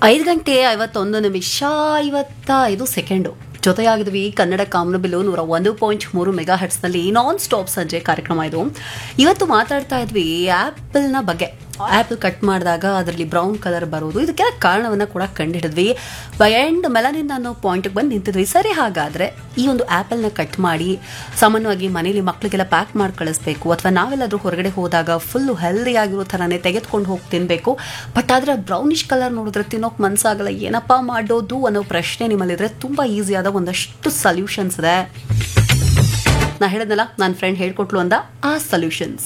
ಐದು ಗಂಟೆ ಐವತ್ತೊಂದು ನಿಮಿಷ ಐವತ್ತ ಐದು ಸೆಕೆಂಡು ಜೊತೆಯಾಗಿದ್ವಿ ಕನ್ನಡ ಕಾಮನಬಿಲ್ಲು ನೂರ ಒಂದು ಪಾಯಿಂಟ್ ಮೂರು ಮೆಗಾ ಹಟ್ಸ್ನಲ್ಲಿ ನಾನ್ ಸ್ಟಾಪ್ ಸಂಜೆ ಕಾರ್ಯಕ್ರಮ ಇದು ಇವತ್ತು ಮಾತಾಡ್ತಾ ಇದ್ವಿ ಆ್ಯಪಲ್ನ ಬಗ್ಗೆ ಆ್ಯಪಲ್ ಕಟ್ ಮಾಡಿದಾಗ ಅದರಲ್ಲಿ ಬ್ರೌನ್ ಕಲರ್ ಬರೋದು ಇದಕ್ಕೆಲ್ಲ ಕಾರಣವನ್ನು ಕೂಡ ಕಂಡುಹಿಡಿದ್ವಿ ಎಂಡ್ ಮೆಲನಿನ್ ಅನ್ನೋ ಪಾಯಿಂಟ್ಗೆ ಬಂದು ನಿಂತಿದ್ವಿ ಸರಿ ಹಾಗಾದರೆ ಈ ಒಂದು ಆ್ಯಪಲ್ನ ಕಟ್ ಮಾಡಿ ಸಾಮಾನ್ಯವಾಗಿ ಮನೇಲಿ ಮಕ್ಕಳಿಗೆಲ್ಲ ಪ್ಯಾಕ್ ಮಾಡಿ ಕಳಿಸ್ಬೇಕು ಅಥವಾ ನಾವೆಲ್ಲಾದರೂ ಹೊರಗಡೆ ಹೋದಾಗ ಫುಲ್ಲು ಹೆಲ್ದಿ ಆಗಿರೋ ಥರನೇ ತೆಗೆದುಕೊಂಡು ಹೋಗಿ ತಿನ್ನಬೇಕು ಬಟ್ ಆದರೆ ಬ್ರೌನಿಷ್ ಕಲರ್ ನೋಡಿದ್ರೆ ತಿನ್ನೋಕೆ ಮನಸ್ಸಾಗಲ್ಲ ಏನಪ್ಪ ಮಾಡೋದು ಅನ್ನೋ ಪ್ರಶ್ನೆ ನಿಮ್ಮಲ್ಲಿದ್ರೆ ತುಂಬ ಈಸಿಯಾದ ಒಂದಷ್ಟು ಸೊಲ್ಯೂಷನ್ಸ್ ಇದೆ ನಾ ಹೇಳಿದ್ನಲ್ಲ ನನ್ನ ಫ್ರೆಂಡ್ ಹೇಳ್ಕೊಟ್ಲು ಅಂದ ಆ ಸೊಲ್ಯೂಷನ್ಸ್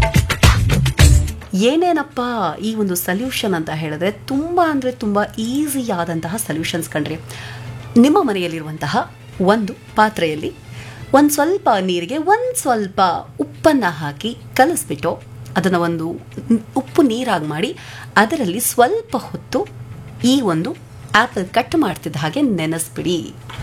ಏನೇನಪ್ಪ ಈ ಒಂದು ಸೊಲ್ಯೂಷನ್ ಅಂತ ಹೇಳಿದ್ರೆ ತುಂಬ ಅಂದರೆ ತುಂಬ ಈಸಿ ಆದಂತಹ ಸೊಲ್ಯೂಷನ್ಸ್ ಕಂಡ್ರಿ ನಿಮ್ಮ ಮನೆಯಲ್ಲಿರುವಂತಹ ಒಂದು ಪಾತ್ರೆಯಲ್ಲಿ ಒಂದು ಸ್ವಲ್ಪ ನೀರಿಗೆ ಒಂದು ಸ್ವಲ್ಪ ಉಪ್ಪನ್ನು ಹಾಕಿ ಕಲಿಸ್ಬಿಟ್ಟು ಅದನ್ನು ಒಂದು ಉಪ್ಪು ನೀರಾಗಿ ಮಾಡಿ ಅದರಲ್ಲಿ ಸ್ವಲ್ಪ ಹೊತ್ತು ಈ ಒಂದು ಆ್ಯಪಲ್ ಕಟ್ ಮಾಡ್ತಿದ್ದ ಹಾಗೆ ನೆನೆಸ್ಬಿಡಿ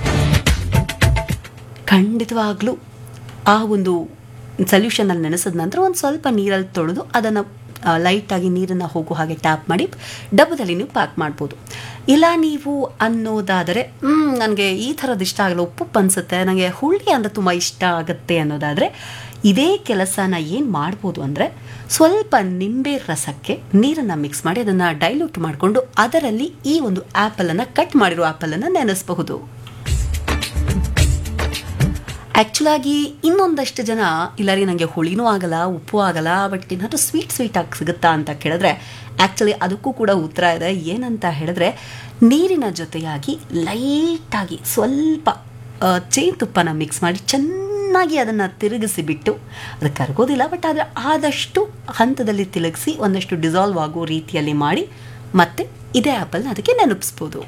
ಖಂಡಿತವಾಗ್ಲೂ ಆ ಒಂದು ಸೊಲ್ಯೂಷನಲ್ಲಿ ನೆನೆಸಿದ ನಂತರ ಒಂದು ಸ್ವಲ್ಪ ನೀರಲ್ಲಿ ತೊಳೆದು ಅದನ್ನು ಲೈಟಾಗಿ ನೀರನ್ನು ಹೋಗೋ ಹಾಗೆ ಟ್ಯಾಪ್ ಮಾಡಿ ಡಬ್ಬದಲ್ಲಿ ನೀವು ಪ್ಯಾಕ್ ಮಾಡ್ಬೋದು ಇಲ್ಲ ನೀವು ಅನ್ನೋದಾದರೆ ನನಗೆ ಈ ಥರದ್ದು ಇಷ್ಟ ಆಗಲ್ಲ ಉಪ್ಪು ಅನಿಸುತ್ತೆ ನನಗೆ ಹುಳಿ ಅಂದರೆ ತುಂಬ ಇಷ್ಟ ಆಗುತ್ತೆ ಅನ್ನೋದಾದರೆ ಇದೇ ಕೆಲಸನ ಏನು ಮಾಡ್ಬೋದು ಅಂದರೆ ಸ್ವಲ್ಪ ನಿಂಬೆ ರಸಕ್ಕೆ ನೀರನ್ನು ಮಿಕ್ಸ್ ಮಾಡಿ ಅದನ್ನು ಡೈಲ್ಯೂಟ್ ಮಾಡಿಕೊಂಡು ಅದರಲ್ಲಿ ಈ ಒಂದು ಆ್ಯಪಲನ್ನು ಕಟ್ ಮಾಡಿರೋ ಆ್ಯಪಲನ್ನು ನೆನೆಸಬಹುದು ಆ್ಯಕ್ಚುಲಾಗಿ ಇನ್ನೊಂದಷ್ಟು ಜನ ಇಲ್ಲ ರೀ ನನಗೆ ಹುಳಿನೂ ಆಗಲ್ಲ ಉಪ್ಪು ಆಗಲ್ಲ ಬಟ್ ಏನಾದರೂ ಸ್ವೀಟ್ ಸ್ವೀಟ್ ಆಗಿ ಸಿಗುತ್ತಾ ಅಂತ ಕೇಳಿದ್ರೆ ಆ್ಯಕ್ಚುಲಿ ಅದಕ್ಕೂ ಕೂಡ ಉತ್ತರ ಇದೆ ಏನಂತ ಹೇಳಿದ್ರೆ ನೀರಿನ ಜೊತೆಯಾಗಿ ಲೈಟಾಗಿ ಸ್ವಲ್ಪ ಜೇನುತುಪ್ಪನ ಮಿಕ್ಸ್ ಮಾಡಿ ಚೆನ್ನಾಗಿ ಅದನ್ನು ತಿರುಗಿಸಿ ಬಿಟ್ಟು ಅದು ಕರಗೋದಿಲ್ಲ ಬಟ್ ಆದರೆ ಆದಷ್ಟು ಹಂತದಲ್ಲಿ ತಿರುಗಿಸಿ ಒಂದಷ್ಟು ಡಿಸಾಲ್ವ್ ಆಗೋ ರೀತಿಯಲ್ಲಿ ಮಾಡಿ ಮತ್ತೆ ಇದೇ ಆ್ಯಪಲ್ನ ಅದಕ್ಕೆ ನೆನಪಿಸ್ಬೋದು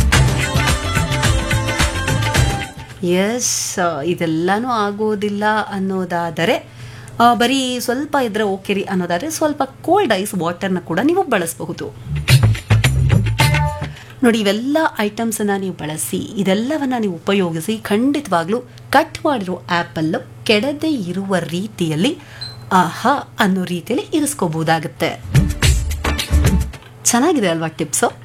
ಎಸ್ ಇದೆಲ್ಲನೂ ಆಗೋದಿಲ್ಲ ಅನ್ನೋದಾದರೆ ಬರೀ ಸ್ವಲ್ಪ ಇದ್ರೆ ಓಕೆ ರೀ ಅನ್ನೋದಾದರೆ ಸ್ವಲ್ಪ ಕೋಲ್ಡ್ ಐಸ್ ವಾಟರ್ನ ಕೂಡ ನೀವು ಬಳಸಬಹುದು ನೋಡಿ ಇವೆಲ್ಲ ಐಟಮ್ಸನ್ನು ನೀವು ಬಳಸಿ ಇದೆಲ್ಲವನ್ನ ನೀವು ಉಪಯೋಗಿಸಿ ಖಂಡಿತವಾಗ್ಲೂ ಕಟ್ ಮಾಡಿರೋ ಆ್ಯಪಲ್ಲು ಕೆಡದೆ ಇರುವ ರೀತಿಯಲ್ಲಿ ಆಹಾ ಅನ್ನೋ ರೀತಿಯಲ್ಲಿ ಇರಿಸ್ಕೋಬಹುದಾಗುತ್ತೆ ಚೆನ್ನಾಗಿದೆ ಅಲ್ವಾ ಟಿಪ್ಸು